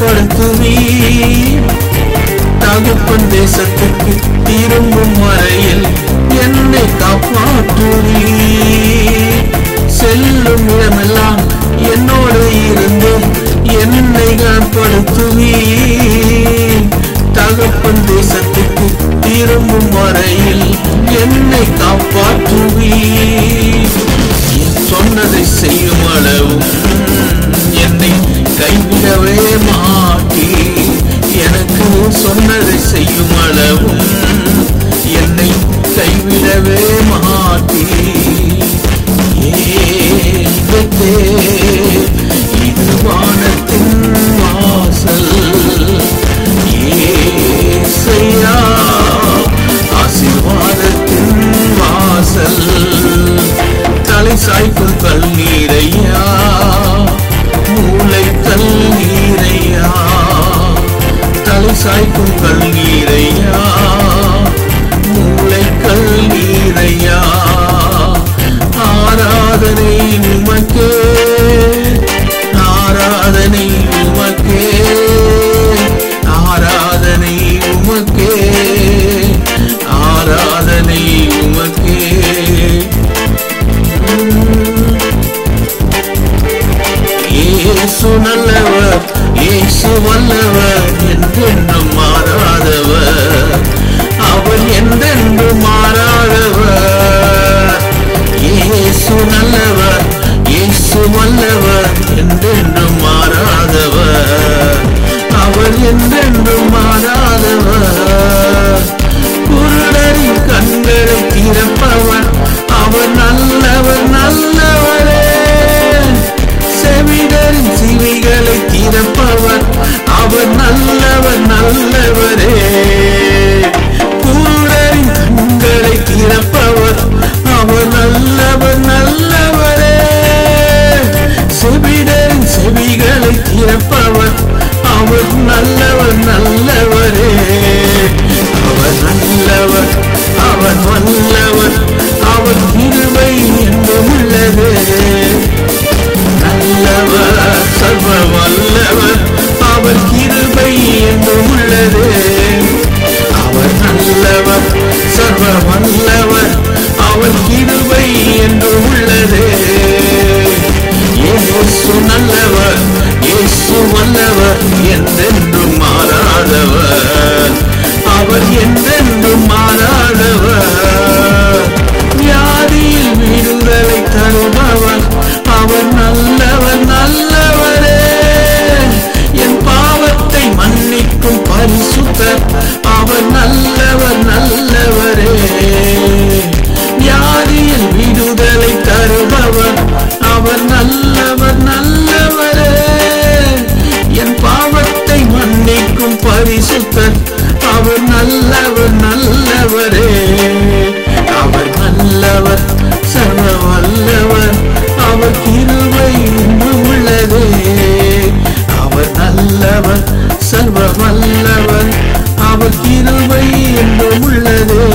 கனப்படுத்துவீர் தகப்பன் தேசத்துக்கு திரும்பும் வரையில் என்னை காப்பாற்றுவீர் செல்லும் இடமெல்லாம் என்னோடு இருந்து என்னை கனப்படுத்துவீர் தகப்பன் தேசத்துக்கு திரும்பும் வரையில் என்னை காப்பாற்றுவீர் என் சொன்னதை செய்யும் அளவும் என்னை கைவிடவே மாட்டீ எனக்கு சொன்னதை செய்யும் அளவும் என்னை கைவிடவே மாட்டீ ஏகத்தே இது வானத்தின் வாசல் ஏசையா ஆசீர்வாதத்தின் வாசல் தலை சாய்க்கும் கல்லீரையா மூளை கல்லீரையா தலை சாய்க்கும் கல்லீரையா மூளை கல்லீரையா ஆராதனை உமக்கே ஆராதனை உமக்கே ஆராதனை உமக்கே ஆராதனை உமக்கே இயேசு நல்லவர் இயேசு வல்லவர் என்றென்றும் மாறாதவர் அவர் என்றென்றும் மாறாதவர் இயேசு நல்லவர் இயேசு வல்லவர் என்றென்றும் மாறாதவர் அவர் என்றென்றும் மாறாதவர் குருடரின் கண்களை திறப்பவர் அவர் நல்லவர் நல்லவரே செவிடரின் சிவிகளை திறப்பவர் அவர் நல்லவர் நல்லவரே குருடரின் கண்களை திறப்பவர் அவர் நல்லவர் நல்லவரே செவிடரின் செவிகளை திறப்பவர் அவர் நல்லவர் நல்லவரே அவர் நல்லவர் அவர் வல்லவர் அவர் கிருபை என்றும் உள்ளது நல்லவர் சர்வ வல்லவர் அவர் கிருபை என்றும் உள்ளது அவர் நல்லவர் சர்வ வல்லவர் அவர் கிருபை என்றும் உள்ளது இயேசு நல்லவர் இயேசு வல்லவர் என்றென்றும் மாறாதவர் அவர் என்றென்றும் மாறாதவர் வியாதியில் விடுதலை தருபவர் அவர் நல்லவர் நல்லவரே என் பாவத்தை மன்னிக்கும் பரிசுத்தர் அவர் நல்லவர் நல்லவரே வியாதியில் விடுதலை தருபவர் அவர் நல்லவர் நல்லவரே என் பாவத்தை மன்னிக்கும் பரிசுத்தர் அவர் நல்லவர் நல்லவரே அவர் நல்லவர் சர்வ வல்லவர் அவர் கிருபை என்றும் உள்ளதே அவர் நல்லவர் சர்வ வல்லவர் அவர் கிருபை என்றும் உள்ளதே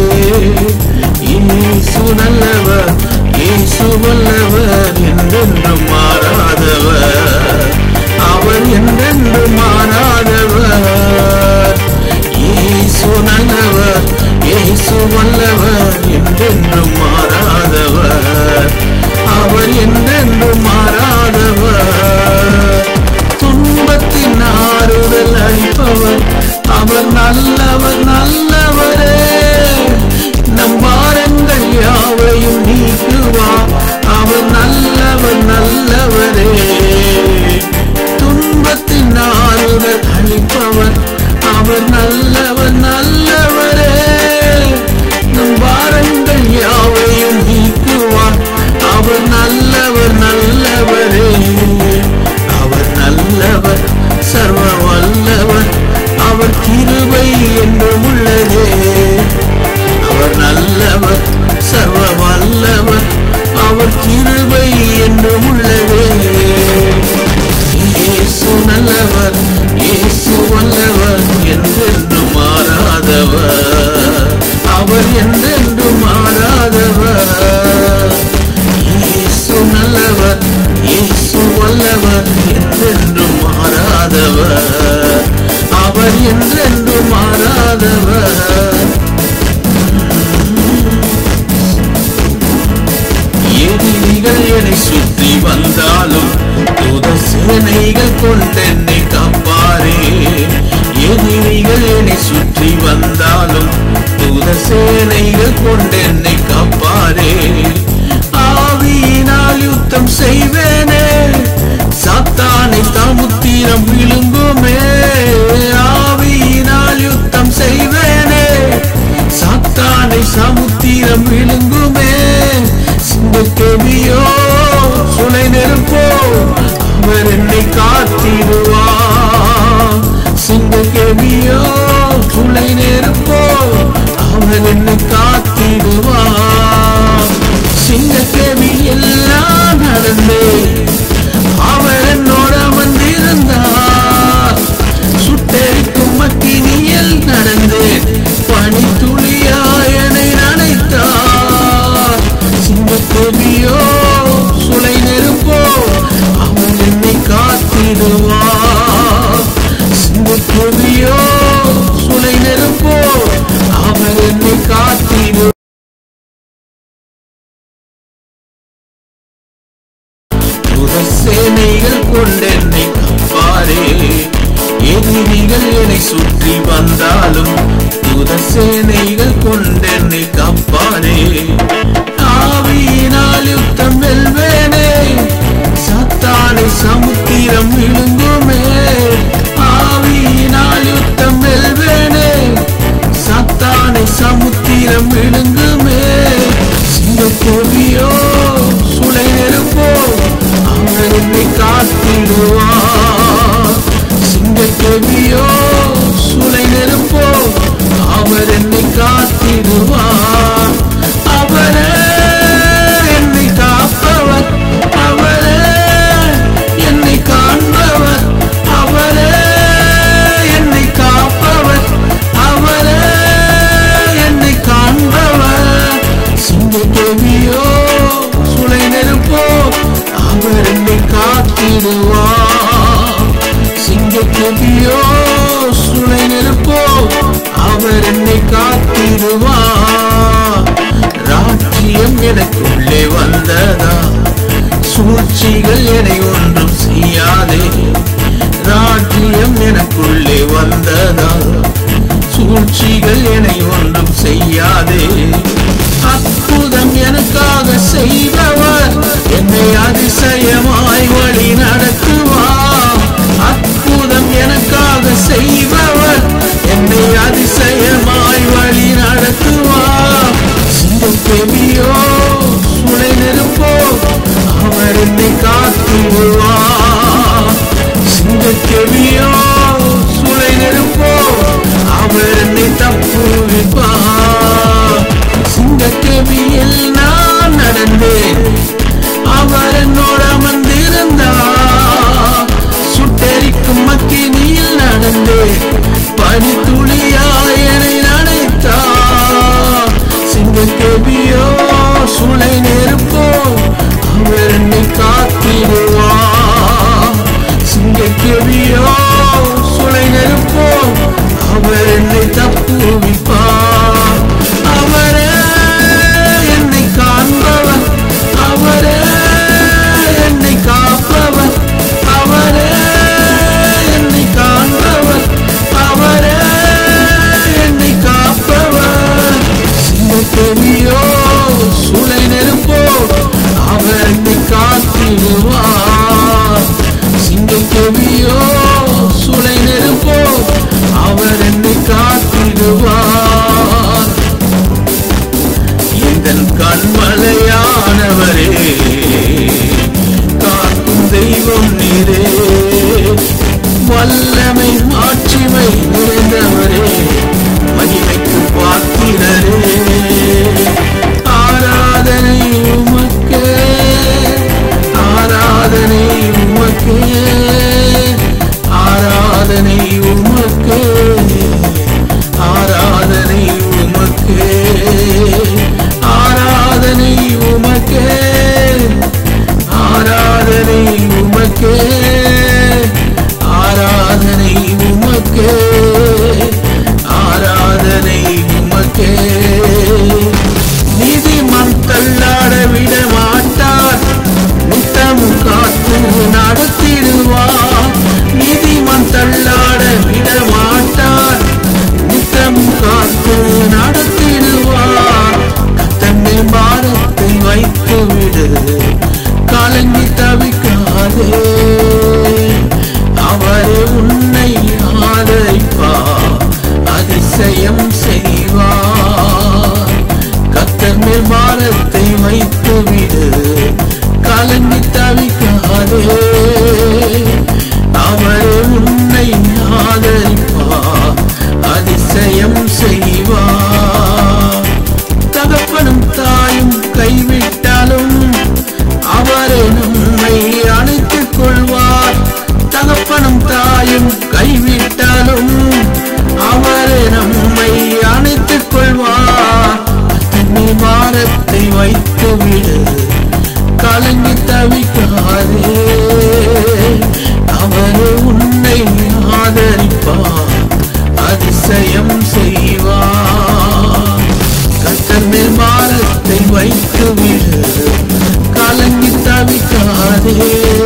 இயேசு நல்லவர் இயேசு வல்லவர் என்றென்றும் மாறாதவர் அவர் என்றென்றும் மாறாதவர் இயேசு நல்லவர் இயேசு வல்லவர் என்றென்றும் மாறாதவர் அவர் என்றென்றும் மாறாதவர் துன்பத்தின் ஆறுதல் அளிப்பவர் அவர் நல்லவர் நல்லவரே நம் பாரங்கள் யாவையும் நீக்குவார் அவர் நல்லவர் நல்லவரே துன்பத்தின் ஆறுதல் அளிப்பவர் அவர் நல்லவர் நல்லவரே நம் பாரங்கள் யாவையும் நீக்குவார் அவர் நல்லவர் நல்லவரே அவர் நல்லவர் சர்வ வல்லவர் அவர் கிருபை என்றும் உள்ளதே அவர் நல்லவர் சர்வ வல்லவர் அவர் கிருபை என்றும் உள்ளதே இயேசு நல்லவர் இயேசு வல்லவர் என்றென்றும் மாறாதவர் அவர் என்றென்றும் மாறாதவர் இயேசு நல்லவர் நல்லவர் இயேசு வல்லவர் என்றென்றும் மாறாதவர் அவர் என்றென்றும் மாறாதவர் எதிரிகள் என்னை சுற்றி வந்தாலும் தூத சேனைகள் கொண்டென்னை காப்பாரே எதிரிகள் என்னை சுற்றி வந்தாலும் தூத சேனைகள் கொண்டென்னை காப்பாரே ஆவியினால் யுத்தம் செய்வேனே சாத்தானை தாமுத்திரம் விழுங்குமே ஆவியினால் யுத்தம் செய்வேனே சாத்தானை சமுத்திரம் விழுங்குமே சிங்கக்கேவியோ சுனை நெருப்போ அவர் என்னை காத்திடுவார் சிங்கக்கேவியோ சுனை நெருப்போ அவர் என்னை காத்திடுவார் சிங்கக்கேவி எல்லாம் நடந்தே அவர் என்னோட வந்திருந்தார் சுட்டெரிக்கும் மக்கினியில் நடந்தேன் பனி துளியாயனை நனைத்தார் சிங்கக்கேவியோ சுளை நெருப்போ அவன் என்னை காத்திடுவார் சிங்கக்கேவியோ சுளை நெருப்போ அவர் என்னை காத்திடுவார் புதர் சேனைகள் கொண்டென்னை காப்பாரே எதிரிகள் என்னை சுற்றி வந்தாலும் புதர் சேனைகள் கொண்டென்னை காப்பாரே ஆவியினால் யுத்தம் வெல்வேனே சத்தானை சமுத்திரம் விழுங்குமே ஆவியினால் யுத்தம் வெல்வேனே சத்தானை சமுத்திரம் விழுங்குமே சிங்கக்கோவியோ சுளை நெருப்போ அவர் என்னை காத்திடுவார் சிங்கக்கோவியோ சுளை நெருப்போ அவர் என்னை காத்திடுவார் அவரே என்னை காப்பவர் அவரே என்னை காண்பவர் அவரே என்னை காப்பவர் அவரே என்னை காண்பவர் சிங்கக்கேவியோ சுளை நெருப்போ அவர் என்னை காத்திடுவார் சிங்கக்கேவியோ சுளை நெருப்போ அவர் என்னை காத்திடுவார் ராஜ்யம் எனக்குள்ளே வந்ததா சூழ்ச்சிகள் என்னை ஒன்றும் செய்யாதே ராஜ்யம் எனக்குள்ளே வந்ததா சூழ்ச்சிகள் என்னை ஒன்றும் செய்யாதே அற்புதம் எனக்காக செய்பவர் என்னை அதிசயமாய் வழி நடத்துவார் அற்புதம் எனக்காக செய்பவர் என்னை அதிசயமாய் வழி நடத்துவார் சிங்கக்கேவியோ சுளை நெருப்போ அவர் என்னை காத்திடுவார் சிங்கக்கேவியோ சுளை நெருப்போ அவர் என்னை தப்புவிப்பார் சிங்கக்கேவியில் நான் நடந்தேன் அவர் என்னோட வந்திருந்தார் சுட்டெரிக்கும் மக்கினியில் நடந்தேன் பனி துளியாயனை நனைத்தார் சிங்கக்கேவியோ சுளை நெருப்போ அவர் என்னை காத்திடுவார் சிங்கக்கேவியோ சுளை நெருப்போ அவர் என்னை தப்புவிப்பார் அவரே என்னை காண்பவர் அவரே என்னை காப்பவர் அவரே என்னை காண்பவர் அவரே என்னை காப்பவர் சிங்கக்கேவியோ சுளை நெருப்போ அவர் என்னை காத்திடுவார் சிங்கக்கேவியோ சுளை நெருப்போ அவர் என்னை காத்திடுவார் எங்கள் கண்மலையானவரே காக்கும் தெய்வம் நீரே வல்லமை மாட்சிமை நிறைந்தவரே மகிமைக்கு பார்க்கிறரே ஆராதனை உமக்கே ஆராதனை உமக்கே ஆராதனை உமக்கே ஆராதனை உமக்கே ஆராதனை உமக்கே நீதிமான் தள்ளாட விட மாட்டார் நித்தமும் காத்து நடத்திடுவார் நீதிமான் தள்ளாட விட மாட்டார் நித்தமும் காத்து நடத்திடுவார் தன்னை பாரத்தை வைத்து விடு கலங்கி தவிக்காதே அவரே உன்னை ஆதரிப்பார் அதிசயம் செய்வார் கத்தர் மேல் பாரத்தை வைத்து விடு கலங்கி தவிக்காதே அவரே உன்னை ஆதரிப்பார் அதிசயம் செய்வார் தகப்பனும் தாயும் கைவிட்டாலும் அவரே நம்மை அணைத்துக் கொள்வார் தகப்பனும் தாயும் கைவிட்டாலும் அவரே நம்மை அணைத்துக் கொள்வார் தன்னை பாரத்தை வைத்து விடு கலங்கி தவிக்காதே அவரே உன்னை ஆதரிப்பார் அதிசயம் செய்வார் கத்தர் மேல் பாரத்தை வைத்து விடு கலங்கி தவிக்காதே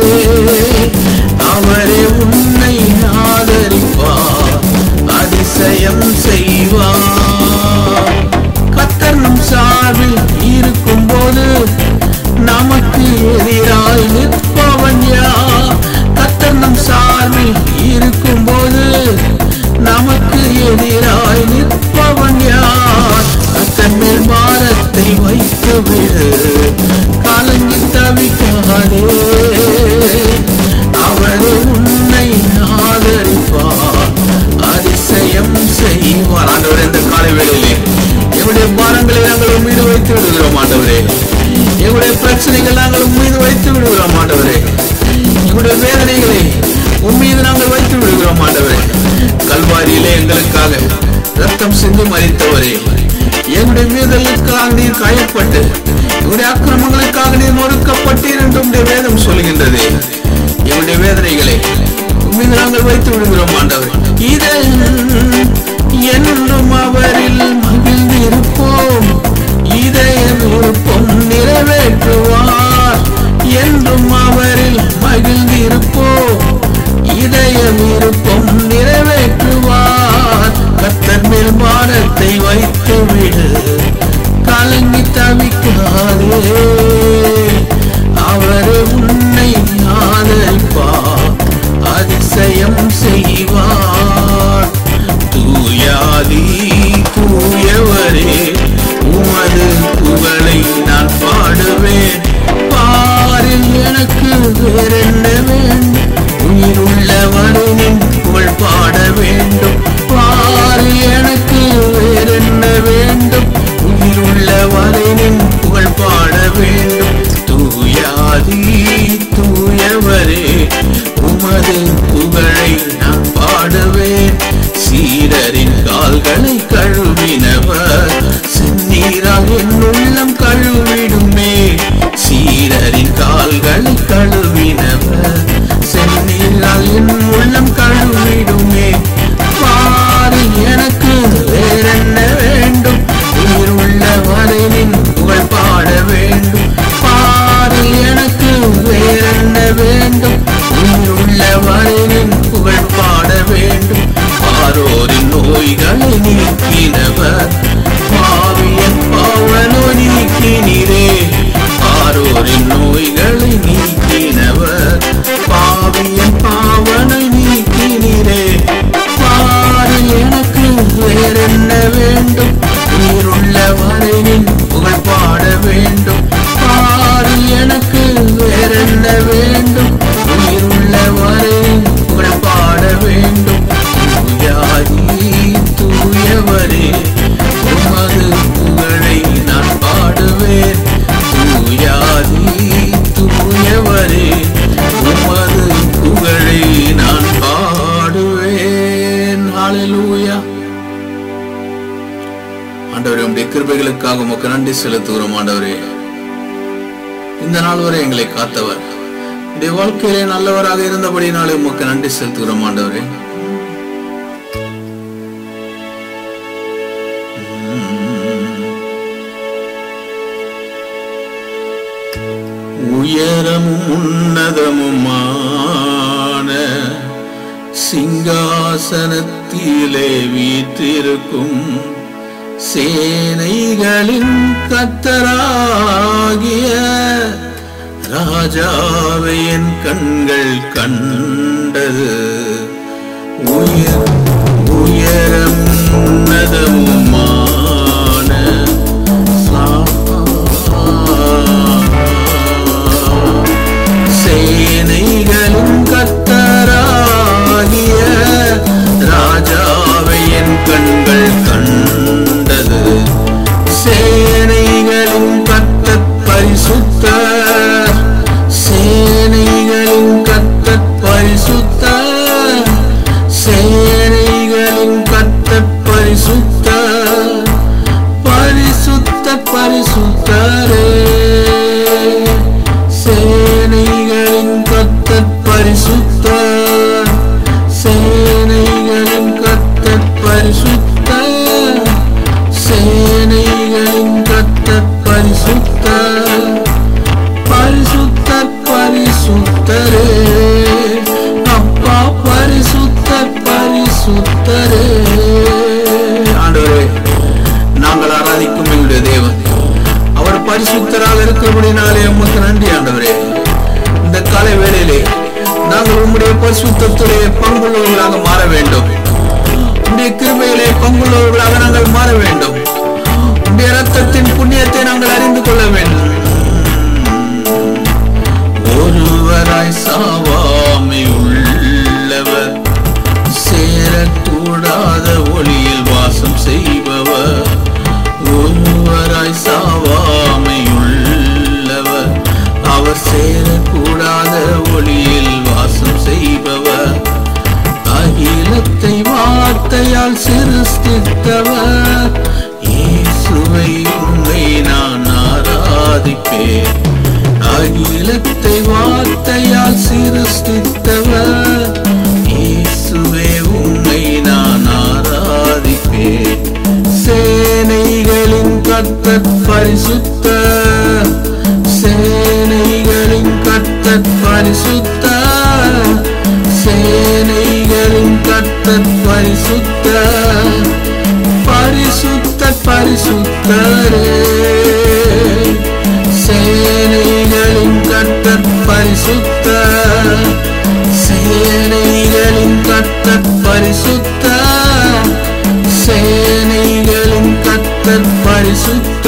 அவரே உன்னை ஆதரிப்பார் அதிசயம் செய்வார் கத்தர் நம் சார்பில் இருக்கும் போது நமக்கு எதிராய் நிற்பவன் யார் கத்தர் நம் சார்பில் இருக்கும் போது நமக்கு எதிராய் நிற்பவன் யார் கத்தர் மேல் பாரத்தை வைத்து விடு கலங்கி தவிக்காதே அவரே உன்னை ஆதரிப்பார் அதிசயம் செய்வார் ஆண்டவரே இந்த காலை வேளையிலே எங்களுடைய பாரங்களை நாங்கள் உன் மீது வைத்து விடுகிறோம் ஆண்டவரே எங்களுடைய பிரச்சனைகள் நாங்கள் உன் மீது வைத்து விடுகிறோம் ஆண்டவரே எங்களுடைய வேதனைகளை உன் மீது நாங்கள் வைத்து விடுகிறோம் ஆண்டவரே கல்வாரியிலே எங்களுக்காக ரத்தம் சிந்தி மறித்தவரே எங்களுடைய மீதலுக்காக நீர் காயப்பட்டு எங்களுடைய அக்கிரமங்களுக்காக நீர் நொறுக்கப்பட்டீர் என்று உம்முடைய வேதம் சொல்கின்றது எங்களுடைய வேதனைகளை உண்மையில் நாங்கள் வைத்து விடுகிறோம் ஆண்டவர் இதை என்றும் அவரில் மகிழ்ந்திருப்போம் இதய விருப்பம் நிறைவேற்றுவார் என்றும் அவரில் மகிழ்ந்திருப்போம் இதய விருப்பம் நிறைவேற்றுவார் கத்தர் மேல் பாரத்தை வைத்து விடு கலங்கி தவிக்காதே அவரே உன்னை ஆதரிப்பார் அதிசயம் செய்வார் தூயாதி தூயவரே உமது புகழை நான் பாடுவேன் பாரில் எனக்கு வேறென்ன வேண்டும் உயிருள்ளவரை நின் புகழ் பாட வேண்டும் பாரில் எனக்கு வேறென்ன வேண்டும் உயிருள்ளவரை நின் புகழ் பாட வேண்டும் தூயாதி தூயவரே உமது புகழை நான் பாடுவேன் சீரரின் கால்களை கழுவினவர் செந்நீரால் என் உள்ளம் கழுவிடுமே சீரரின் கால்களை கழுவினவர் செந்நீரால் என் உள்ளம் கழுவிடுமே பாரு எனக்கு வேறென்ன வேண்டும் உயிர் உள்ள வரையின் புகழ் பாட வேண்டும் பாரு எனக்கு வேறென்ன வேண்டும் உயிர் உள்ள வரையின் புகழ் பாட வேண்டும் பாரோரின் நோய்களை நீக்கினவர் பாவியன் பாவனோ நீக்கினீரே பாரோரின் நோய்களை நீக்கினவர் பாவியன் பாவனை நீக்கினீரே பாரு எனக்கு வேறென்ன வேண்டும் உயிருள்ள வரையின் புகழ் பாட வேண்டும் பாரு எனக்கு வேறென்ன வேண்டும் உயிருள்ள வரையின் புகழ் பாட வேண்டும் தூயாதி தூயவரே உமது புகழை நான் பாடுவேன் தூயாதி தூயவரே உமது புகழை நான் பாடுவேன் ஹalleluya ஆண்டவரே உம்முடைய கிருபைகளுக்காக உமக்கு நன்றி செலுத்துகிறோம் ஆண்டவரே இந்த நாள் வரை எங்களை காத்தவர் உடைய வாழ்க்கையிலே நல்லவராக இருந்தபடினாலே உமக்கு நன்றி செலுத்துகிறோம் ஆண்டவரே உம். உயரமும் உன்னதமுமான சிங்காசனத்திலே வீற்றிருக்கும் சேனைகளின் கத்தராகிய ராஜாவை என் கண்கள் கண்டது உயர் உயரம் உன்னதமுமான சேனைகளின் கத்தராகிய ராஜாவை என் கண்கள் கண்டது சேனைகளின் கத்தத் பரிசுத்த சேனைகளின் கத்தத் பரிசுத்த சேனைகளின் கத்தத் பரிசுத்த பரிசுத்த பரிசுத்தரே சேனைகளின் கத்தத் பரிசுத்த சேனைகளின் கத்தத் பரிசுத்த சேனைகளின் கத்தத் பரிசுத்த பரிசுத்த பரிசுத்தரே அப்பா பரிசுத்த பரிசுத்தரே ஆண்டவரே நாங்கள் ஆராதிக்கும் எங்களுடைய தேவன் அவர் பரிசுத்தராக இருக்கிறபடினாலே உமக்கு நன்றி ஆண்டவரே இந்த காலை வேளையிலே நாங்கள் உம்முடைய பரிசுத்தத்திலே பங்குள்ளவர்களாக மாற வேண்டும் உம்முடைய கிருபையிலே பங்குள்ளவர்களாக நாங்கள் மாற வேண்டும் உம்முடைய ரத்தத்தின் புண்ணியத்தை நாங்கள் அறிந்து கொள்ள வேண்டும் ஒருவராய் சாவாமை உள்ளவர் சேரக்கூடாத ஒளியில் வாசம் செய்பவர் ஒருவராய் சாவாமை உள்ளவர் அவர் சேரக்கூடாத ஒளியில் வாசம் செய்பவர் அகிலத்தை வார்த்தையால் சிருஷ்டித்தவர் இயேசுவை உண்மை நான் ஆராதிப்பேன் அகிலத்தை வார்த்தையால் சிருஷ்டித்தவர் இயேசுவே உண்மை நான் ஆராதிப்பேன் சேனைகளின் கத்தத் பரிசுத்த சேனைகளின் கத்தத் பரிசுத்த சேனைகளின் கத்தத் பரிசுத்த பரிசுத்த பரிசுத்தரே சேனைகளின் கத்தத் பரிசுத்த சேனைகளின் கத்தத் பரிசுத்த சேனைகளின் கத்தத் பரிசுத்த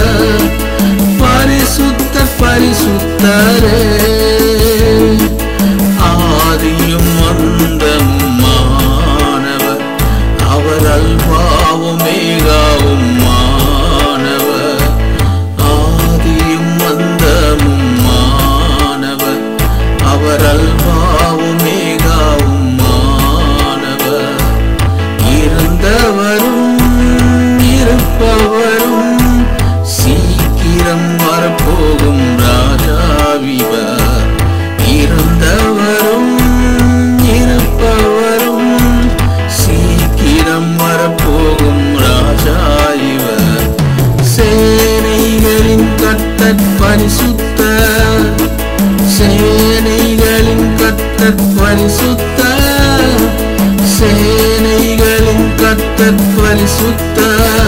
பரிசுத்த பரிசுத்தரே ஆதியும் அந்தமும் மாணவர் அவர் அல்வாவும் மேகாவும் மாணவர் ஆதியும் அந்தமும் மாணவர் அவர் அல்வாவும் மேகாவும் மாணவர் இருந்தவரும் இருப்பவரும் சீக்கிரம் வரப்போகும் ராஜாவிவர் இருந்தவரும் இருப்பவரும் சீக்கிரம் வரப்போகும் ராஜா இவர் சேனைகளின் கத்தத் பரிசுத்த சேனைகளின் கத்தத் பரிசுத்த சேனைகளின் கத்தத் பரிசுத்த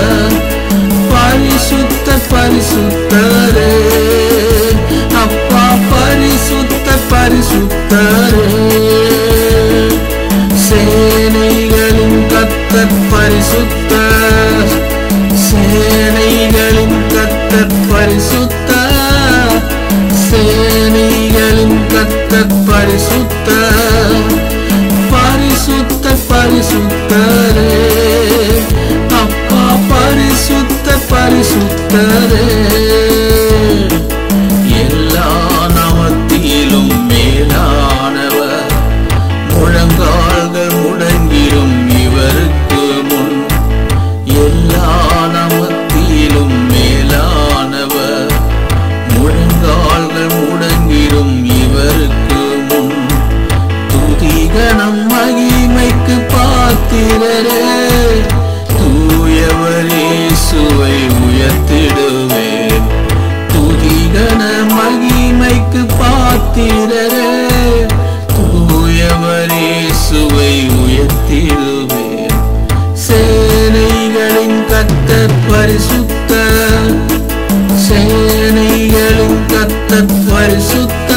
பரிசுத்த பரிசுத்தரே அப்பா பரிசுத்த பரிசுத்தரே சேனைகளின் கத்தத் பரிசுத்த சேனைகளின் கத்தத் பரிசுத்த சேனைகளின் கத்தத் பரிசுத்த பரிசுத்த பரிசுத்தரே அப்பா பரிசுத்த பரிசுத்தரே எல்லா நாமத்திலும் மேலானவர் முழங்கால்கள் முடங்கிடும் இவருக்கு முன் எல்லா நாமத்திலும் மேலானவர் முழங்கால்கள் முடங்கிடும் இவருக்கு முன் துதிகணம் மகிமைக்கு பாத்திரரே தூயவர் இயேசுவை உயர்த்திடுவேன் துதிகண மகிமைக்கு துதிக்கு பாத்திரரே தூயவரே சுவை உயர்த்திடுவேன் சேனைகளின் கத்தர் பரிசுத்த சேனைகளின் கத்தர் பரிசுத்த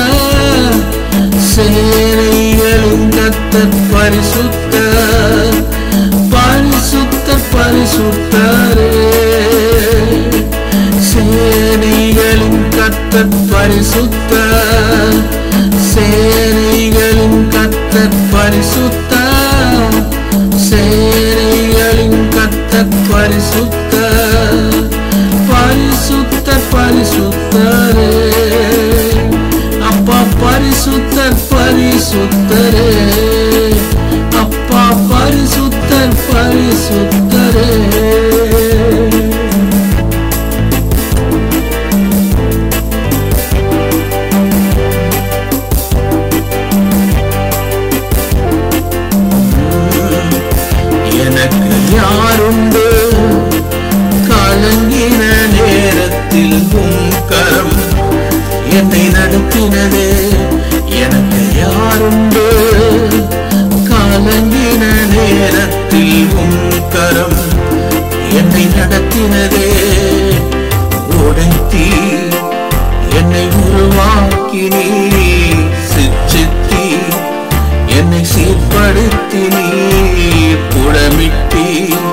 சேனைகளின் கத்தர் பரிசுத்த பரிசுத்த பரிசுத்தரே சேனைகளின் கத்தர் பரிசுத்த சேனைகளின் கத்தர் பரிசுத்த சேனைகளின் கத்தர் பரிசுத்த பரிசுத்த பரிசுத்தரே அப்பா பரிசுத்தர் பரிசுத்தரே அப்பா பரிசுத்தர் பரிசுத்தரே எனக்கு யாருண்டு கலங்கின நேரத்தில் உம் கரம் என்னை நடத்தினதே எனக்கு யாருண்டு கலங்கின நேரத்தில் உம் கரம் என்னை நடத்தினதே உடைத்தி என்னை உருவாக்கி நீ சிச்சித்தி என்னை சீர்படுத்தி நீ புடமிட்டி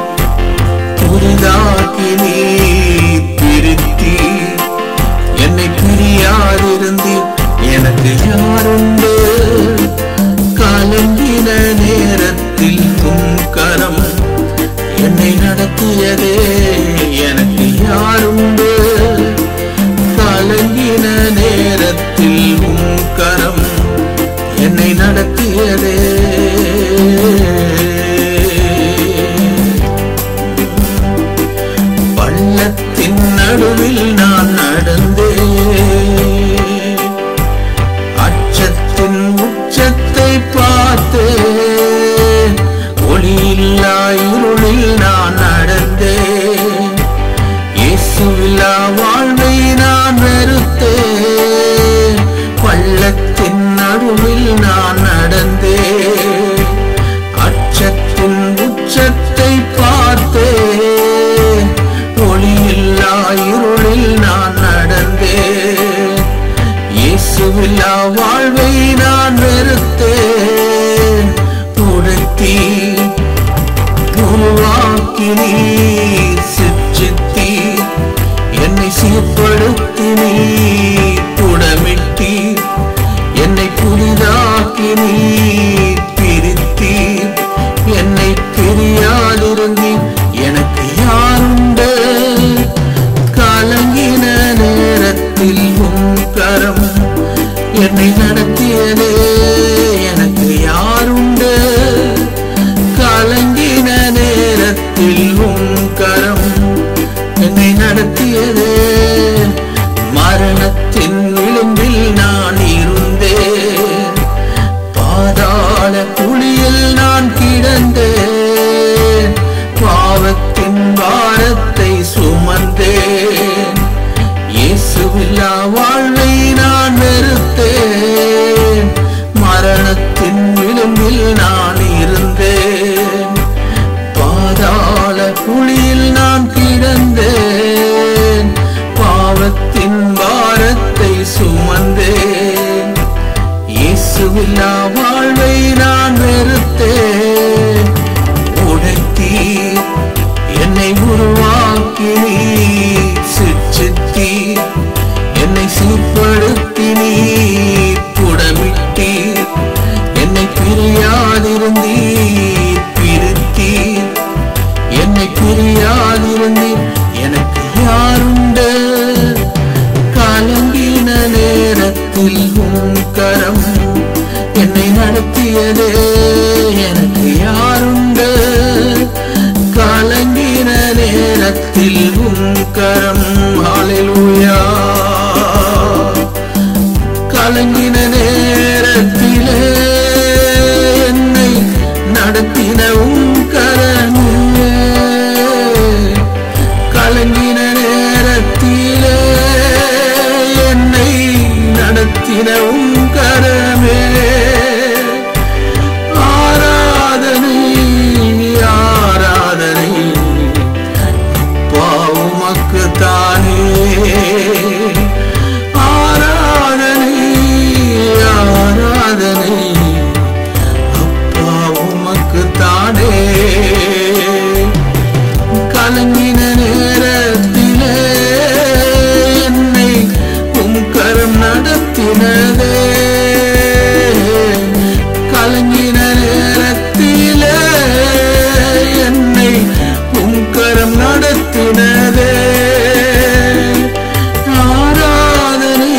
புதிதாக்கி நீ பிரித்தி என்னை பிரியாதிருந்தி எனக்கு யாருண்டு கலங்கின நேரத்தில் உம் கரம் என்னை நடத்தியதே எனக்கு யாருண்டு கலங்கின நேரத்தில் உம் கரம் என்னை நடத்தியதே பள்ளத்தின் நடுவில் நான் நடந்தேன் அச்சத்தின் உச்சத்தை பார்த்தேன் ஒளியில்லா இருளில் நான் நடந்தேன் இயேசுவில்லா வாழ்வை நான் வெறுத்தேன் பள்ளத்தின் நடுவில் நான் நடந்தேன் அச்சத்தின் உச்சத்தை பார்த்தேன் ஒளியில்லா இருளில் நான் நடந்தேன் இயேசுவில்லா வாழ்வை நான் வெறுத்தேன் உடுத்தி உருவாக்கி நீர் சிற்றித்தி என்னை சீர்படுத்தி நீர் புடமிட்டீர் என்னை புதிதாக்கி நீர் பிரித்தீர் என்னை பிரியாதிருந்தீர் எனக்கு யாருண்டு கலங்கின நேரத்தில் உம் கரம் என்னை நடத்தியதே எனக்கு யாருண்டு கலங்கின நேரத்தில் உம் கரம் என்னை நடத்தியதே மரணத்தின் விளிம்பில் நான் இருந்தேன் பாதாள குழியில் நான் கிடந்தேன் பாவத்தின் பாரத்தை சுமந்தேன் இயேசுவில்லா வாழ்வை நான் வெறுத்தேன் மரணத்தின் விளிம்பில் நான் இருந்தேன் பாதாள குழியில் நான் கிடந்தேன் பாவத்தின் பாரத்தை சுமந்தேன் இயேசுவில்லா வாழ்வை நான் வெறுத்தேன் உடைத்தீ என்னை உருவாக்கி நீ சிற்றித்தி என்னை சீர்படுத்தி நீ புடமிட்டீர் என்னை பிரியாதிருந்தீர் பிரித்தீர் என்னை பிரியாதிருந்தீர் எனக்கு யாருண்டு கலங்கின நேரத்தில் உம் கரம் என்னை நடத்தியதே எனக்கு யாருண்டு கலங்கின நேரத்தில் உம் கரம் ஹalleluya கலங்கின நேரத்திலே என்னை நடத்தின உம் கரமே கலங்கின நேரத்திலே என்னை நடத்தின ஆராதனை ஆராதனை அப்பா உமக்கு தானே கலங்கின நேரத்திலே என்னை உம் கரம் நடத்தினதே கலங்கின நேரத்திலே என்னை உம் கரம் நடத்தினதே ஆராதனை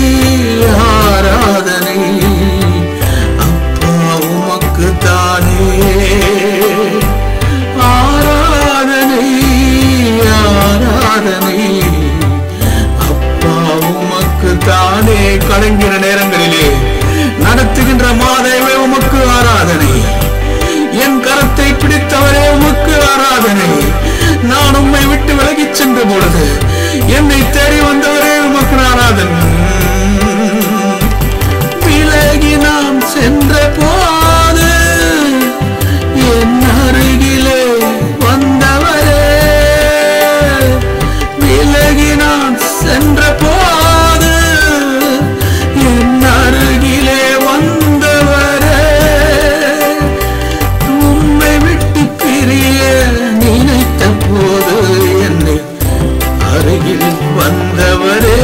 ஆராதனை அப்பா உமக்கு தானே ஆராதனை ஆராதனை அப்பா உமக்கு தானே கலங்கிற நேரங்களிலே நடத்துகின்ற மாதேவே உமக்கு ஆராதனை என் கரத்தை பிடித்தவரே உமக்கு ஆராதனை நான் உம்மை விட்டு விலகிச் சென்ற பொழுது என்னை தேடி வந்தவரே உமக்கு ஆராதனை விலகி நாம் சென்ற போது என் அருகிலே வந்தவரே விலகி நான் சென்ற போது என் அருகிலே வந்தவரே உம்மை விட்டு பிரிய நினைத்த போது என்னை அருகில் வந்தவரே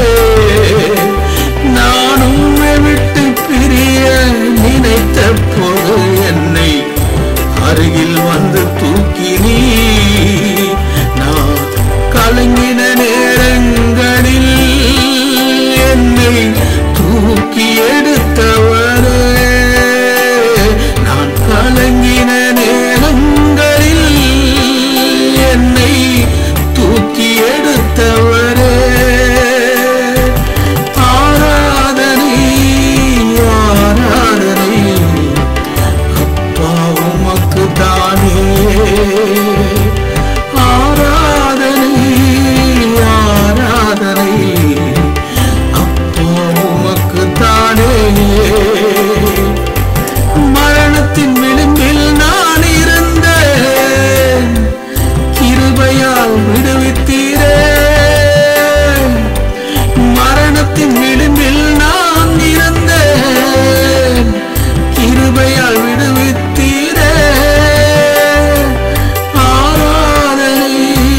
நான் உம்மை விட்டு பிரிய நினைத்த போது என்னை அருகில் வந்து தூக்கி நீ நான் கலங்கின நேரங்களில் என்னை தூக்கி எடுத்தவரே நான் கலங்கின நேரங்களில் என்னை தூக்கி எடுத்தவரே ஆராதனை ஆராதனை அப்பா உமக்கு தானே ஆராதனை ஆராதனை அப்பா உமக்கு தானே மரணத்தின் விளிம்பில் நான் இருந்தேன் கிருபையால் விடுவித்தீரே மரணத்தின் விளிம்பில் நான் இருந்தேன் கிருபையால் விடுவித்தீரே ஆராதனை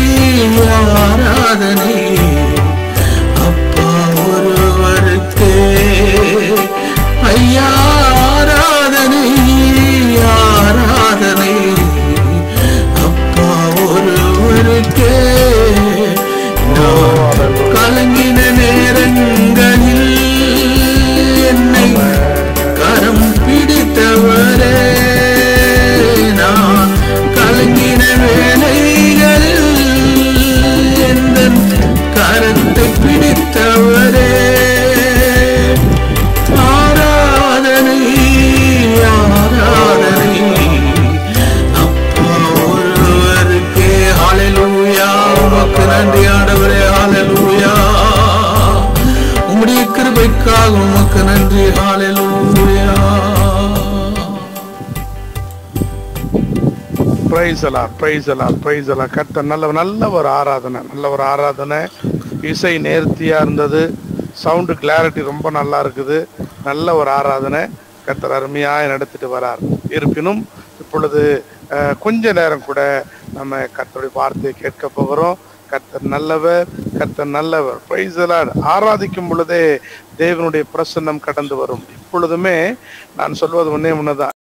ஆராதனை அப்பா ஒருவருக்கே ஐயா ஆராதனை ஆராதனை அப்பா ஒருவருக்கே நான் கலங்கின நேரங்களில் என்னை கரம் பிடித்தவரே நான் கலங்கின வேலைகளில் எந்த கரத்தை பிடித்தவரே ஆராதனை ஆராதனை அப்பா ஒருவருக்கே ஹalleluya உமக்கு நன்றி ஆண்டவரே ஹalleluya உம்முடைய கிருபைக்காக உமக்கு நன்றி ஹalleluya பிரைஸ் எல்லாம் பிரைஸ் எல்லாம் பிரைஸ் எல்லாம் கத்த நல்ல நல்ல ஒரு ஆராதனை நல்ல ஒரு ஆராதனை இசை நேர்த்தியா இருந்தது சவுண்டு கிளாரிட்டி ரொம்ப நல்லா இருக்குது நல்ல ஒரு ஆராதனை கத்தர் அருமையாக நடத்திட்டு வரார் இருப்பினும் இப்பொழுது அஹ், கொஞ்ச நேரம் கூட நம்ம கத்தருடைய வார்த்தையை கேட்க போகிறோம் கர்த்தர் நல்லவர் கர்த்தர் நல்லவர் பிரைஸ் ஆராதிக்கும் பொழுதே தேவனுடைய பிரசன்னம் கடந்து வரும் இப்பொழுதுமே நான் சொல்வது ஒன்னே ஒண்ணுதான்